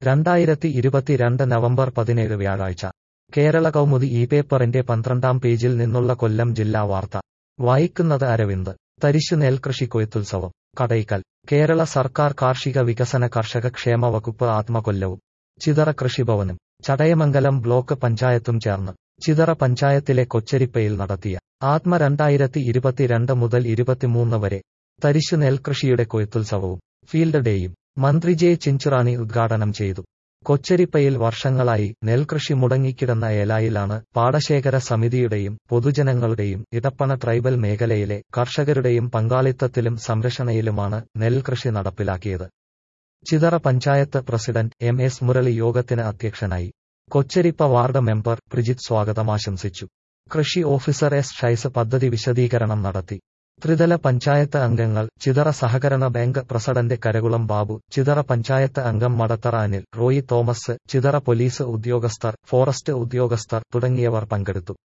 രണ്ടായിരത്തി ഇരുപത്തിരണ്ട് നവംബർ പതിനേഴ് വ്യാഴാഴ്ച കേരള കൗമുദി ഈ പേപ്പറിന്റെ പന്ത്രണ്ടാം പേജിൽ നിന്നുള്ള കൊല്ലം ജില്ലാ വാർത്ത വായിക്കുന്നത് അരവിന്ദ് തരിശു നെൽകൃഷി കൊയ്ത്തുത്സവം കടയ്ക്കൽ കേരള സർക്കാർ കാർഷിക വികസന കർഷക ക്ഷേമ വകുപ്പ് ആത്മകൊല്ലവും ചിതറ കൃഷിഭവനും ചടയമംഗലം ബ്ലോക്ക് പഞ്ചായത്തും ചേർന്ന് ചിതറ പഞ്ചായത്തിലെ കൊച്ചരിപ്പയിൽ നടത്തിയ ആത്മ രണ്ടായിരത്തി ഇരുപത്തിരണ്ട് മുതൽ ഇരുപത്തിമൂന്ന് വരെ തരിശു നെൽകൃഷിയുടെ കൊയ്ത്തുത്സവവും ഫീൽഡ് ഡേയും മന്ത്രി ജെ ചിഞ്ചുറാണി ഉദ്ഘാടനം ചെയ്തു കൊച്ചരിപ്പയിൽ വർഷങ്ങളായി നെൽകൃഷി മുടങ്ങിക്കിടന്ന ഏലായിലാണ് പാടശേഖര സമിതിയുടെയും പൊതുജനങ്ങളുടെയും ഇടപ്പണ ട്രൈബൽ മേഖലയിലെ കർഷകരുടെയും പങ്കാളിത്തത്തിലും സംരക്ഷണയിലുമാണ് നെൽകൃഷി നടപ്പിലാക്കിയത് Chithara panchayat president M S Murali യോഗത്തിന് അധ്യക്ഷനായി കൊച്ചരിപ്പ വാർഡ് മെമ്പർ പ്രിജിത്ത് സ്വാഗതം ആശംസിച്ചു കൃഷി ഓഫീസർ എസ് ഷൈസ് പദ്ധതി വിശദീകരണം നടത്തി ത്രിതല പഞ്ചായത്ത് അംഗങ്ങൾ ചിതറ സഹകരണ ബാങ്ക് പ്രസിഡന്റ് കരകുളം ബാബു ചിതറ പഞ്ചായത്ത് അംഗം മടത്തറ അനിൽ റോയി തോമസ് ചിതറ പോലീസ് ഉദ്യോഗസ്ഥർ ഫോറസ്റ്റ് ഉദ്യോഗസ്ഥർ തുടങ്ങിയവർ പങ്കെടുത്തു